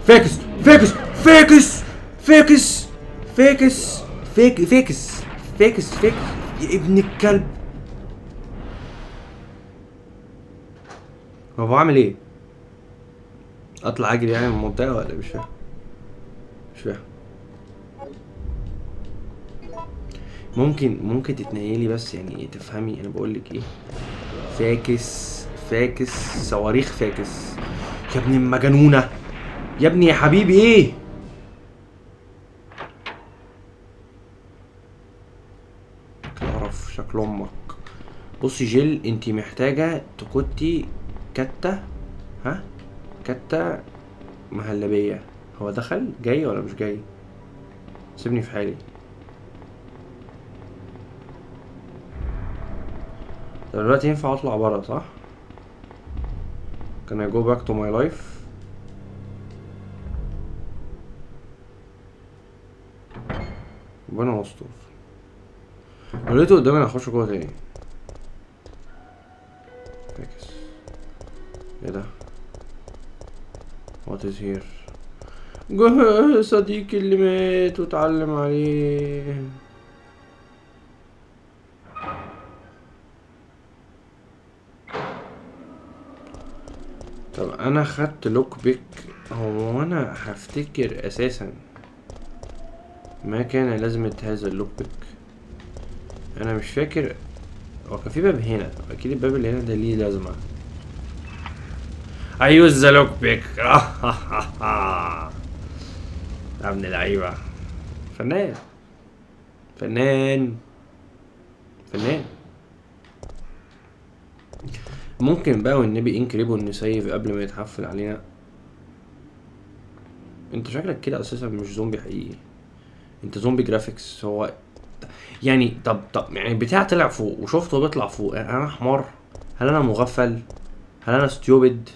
فاكس فاكس فاكس فاكس فاكس فاك فاكس فاكس فاكس يا ابن الكلب هو بعمل ايه؟ اطلع اجري يعني من المنطقة ولا مش فاهم؟ مش فاهم ممكن ممكن تتنيلي بس يعني تفهمي انا بقول لك ايه فاكس فاكس صواريخ فاكس يا ابني المجنونه يا ابني يا حبيبي ايه تعرف شكل امك بصي جيل انتي محتاجه تكتي كته ها كته مهلبيه هو دخل جاي ولا مش جاي سيبني في حالي طب دلوقتي ينفع اطلع برا صح Can I go back to my life ربنا يستر لو لقيته قدامي انا هخش جوه تاني فاكس ايه ده What is here جه صديقي اللي مات واتعلم عليه طب انا خدت لوك بيك هو انا هفتكر اساسا ما كان لازمة هذا اللوك بيك انا مش فاكر هو كان في باب هنا اكيد الباب اللي هنا ده ليه لازمة I use the lock pick يا ابن اللعيبة فنان فنان فنان ممكن بقى والنبي انكريبو نسيف قبل ما يتحفل علينا انت شكلك كده اساسا مش زومبي حقيقي انت زومبي جرافيكس هو يعني طب طب يعني بتاع طلع فوق وشفته بيطلع فوق يعني انا حمار هل انا مغفل هل انا ستيوبد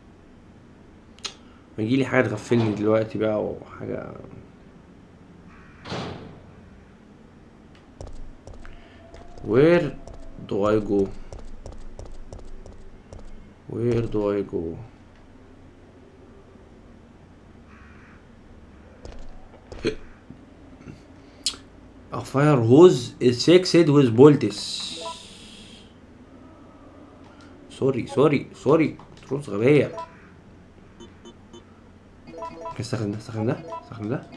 يجي لي حاجه تغفلني دلوقتي بقى وحاجه where do I go where do I go A fire hose is fixed with bolts. سوري سوري سوري تروس غبية استخدم ده استخدم ده استخدم ده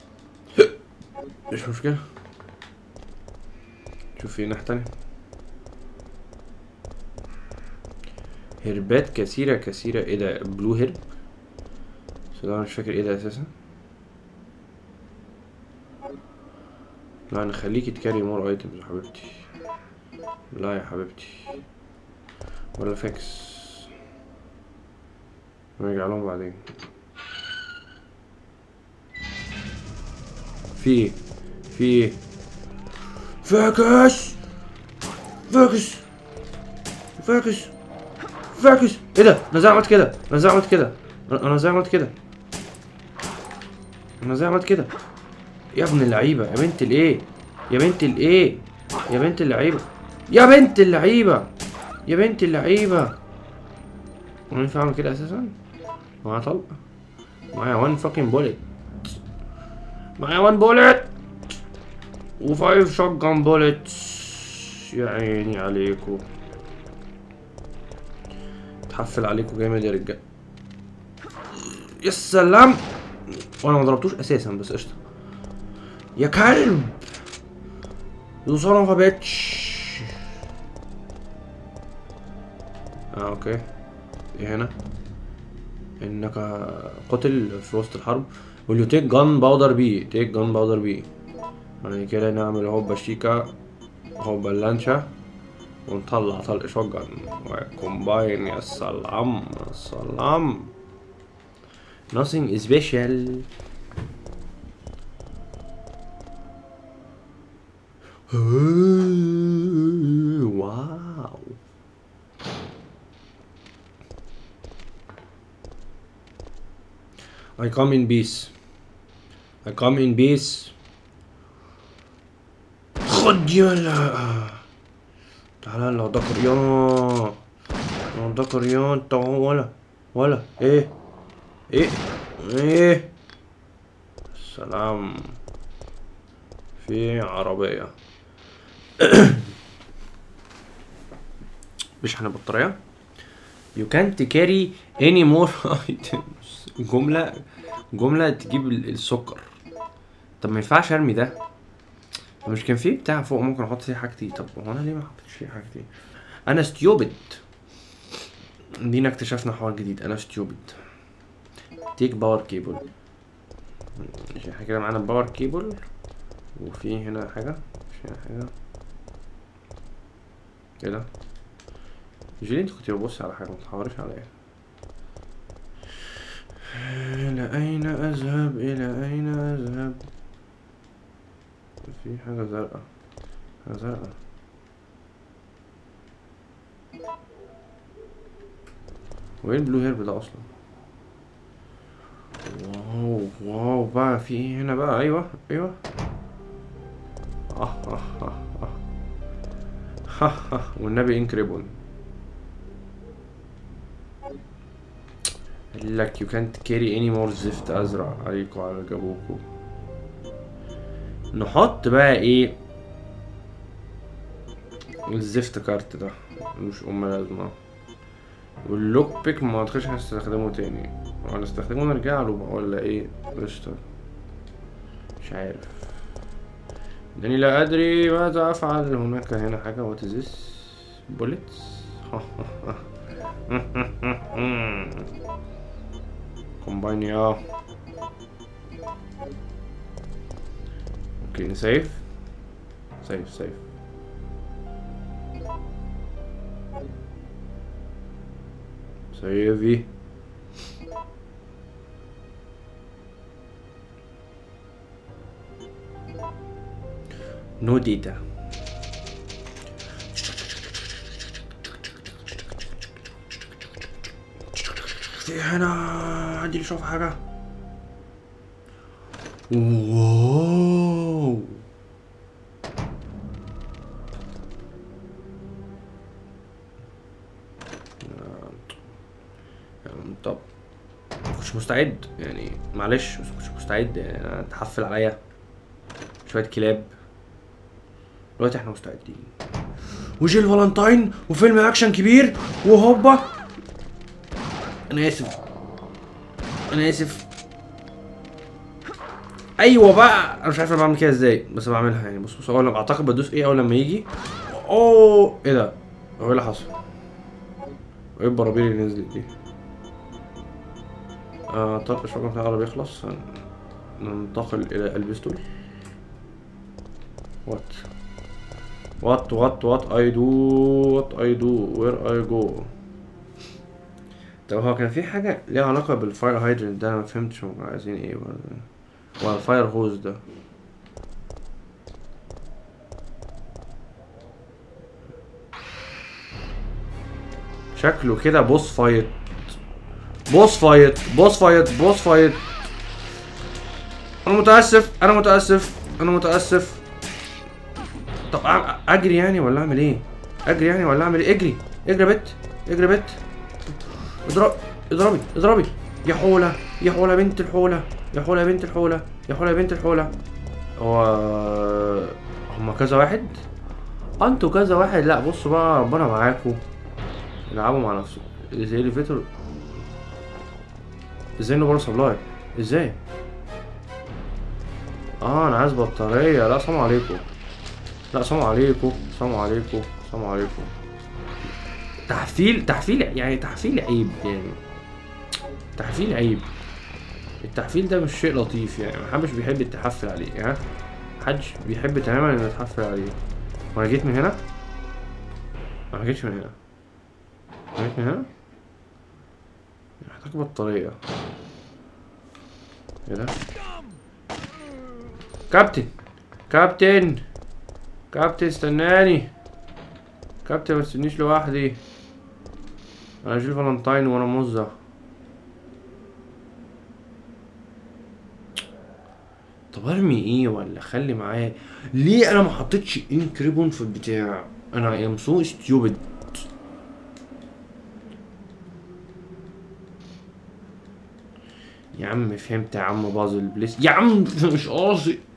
مش مشكلة شوف في ناحية تانية هربات كثيرة كثيرة ايه ده بلو هرب بس ده انا مش فاكر ايه ده اساسا لا انا خليكي تكاري مور ايتمز يا حبيبتي لا يا حبيبتي ولا فاكس نرجع لهم بعدين في ايه في ايه فاكس فاكس فاكس فاكس ايه ده انا ازاي عملت كده انا ازاي عملت كده انا ازاي عملت كده انا ازاي عملت كده يا ابن اللعيبه يا بنت الايه يا بنت الايه يا بنت اللعيبه يا بنت اللعيبه يا بنت اللعيبه انا ينفع اعمل كده اساسا معايا طلق معايا وان فاكين بوليت معايا وان بوليت وفايف شوت جان بوليت يا عيني عليكم اتحفل عليكم جامد يا رجاله يا سلام وانا ما ضربتوش اساسا بس قشطه يا كلب يو son of a bitch اه اوكي ايه هنا انك قتل في وسط الحرب will you take gun powder بي take gun powder بي بعد كده نعمل هوبا شيكا هوبا اللانشا ونطلع طلق شوجن وكومباين يا سلام يا سلام nothing special wow I come in peace I come in peace خد يلا تعال لو ده قريان لو ده قريان تعال ولا ولا ايه ايه ايه سلام في عربية مش احنا بطارية You can't carry any more items جملة جملة تجيب ال- السكر طب ما ينفعش ارمي ده طب مش كان في بتاع فوق ممكن احط فيه حاجتي طب هو انا ليه ما حطيتش فيه حاجتي انا ستيوبد دينا اكتشفنا حوار جديد انا ستيوبد تيك باور كيبل ماشي احنا كده معانا باور كيبل وفي هنا حاجة مش هنا حاجة ايه ده جيلي انت كنت ببص على حاجة متحورش عليا إلى أين أذهب إلى أين أذهب في حاجة زرقاء حاجة زرقاء وايه البلو هيرب ده اصلا واو واو بقى في ايه هنا بقى ايوه ايوه اه اه اه اه ها ها والنبي انكريبون قال لك you can't carry any more زفت ازرق عليكوا على جابوكوا نحط بقى ايه الزفت كارت ده مش ام لازمه واللوك بيك ما اعتقدش هنستخدمه تاني هنستخدمه نرجع له بقى ولا ايه قشطة مش عارف انني لا ادري ماذا افعل هناك هنا حاجة وات از ذس بوليتس كومباين يا اوكي سيف سيف سيف سيفي نو ديتا في هنا عندي نشوف حاجة واو يعني طب مكنتش مستعد يعني معلش بس مكنتش مستعد يعني انا تحفل عليا شوية كلاب دلوقتي احنا مستعدين وجيل فالنتاين وفيلم اكشن كبير وهوبا انا اسف انا اسف ايوه بقى انا مش عارف انا بعمل كده ازاي بس بعملها يعني بص بص اول لما اعتقد بدوس ايه اول لما يجي اوه ايه ده هو ايه اللي حصل ايه البرابيل اللي نزلت دي آه طب الشغل بتاع العربية يخلص هن- ننتقل إلى البستول وات وات وات وات اي دو وات اي دو وير اي جو طب هو كان في حاجة ليها علاقة بالفاير هايدرنت ده أنا مفهمتش هم كانوا عايزين ايه برضه ولا الفاير هوز ده شكله كده بوس فايت بوس فايت بوس فايت بوس فايت انا متاسف انا متاسف انا متاسف طب أع- اجري يعني ولا اعمل ايه اجري يعني ولا اعمل ايه اجري اجري يا بت اجري يا بت اضرب اضربي اضربي يا حولة يا حولة بنت الحولة يا حولة يا بنت الحولة يا حولة يا بنت الحولة هو هما كذا واحد انتوا كذا واحد لا بصوا بقى ربنا معاكم العبوا مع نفسكم زي الفيتر ازاي نو باور سبلاي ازاي اه انا عايز بطارية لا سلام عليكم لا سلام عليكم سلام عليكم سلام عليكم تحفيل تحفيل يعني تحفيل عيب يعني تحفيل عيب التحفيل ده مش شيء لطيف يعني محدش بيحب يتحفل عليه ها محدش بيحب تماما ان يتحفل عليه وانا جيت من هنا انا جيتش من هنا انا جيت من هنا محتاج بطارية ايه ده كابتن كابتن كابتن استناني كابتن ما تستنيش لوحدي انا جيل فالنتاين وانا موزة طب ارمي ايه ولا اخلي معايا ليه انا ما حطيتش انكريبون في البتاع انا ام سو ستيوبد يا عم فهمت يا عم باظ البليس يا عم مش قاصد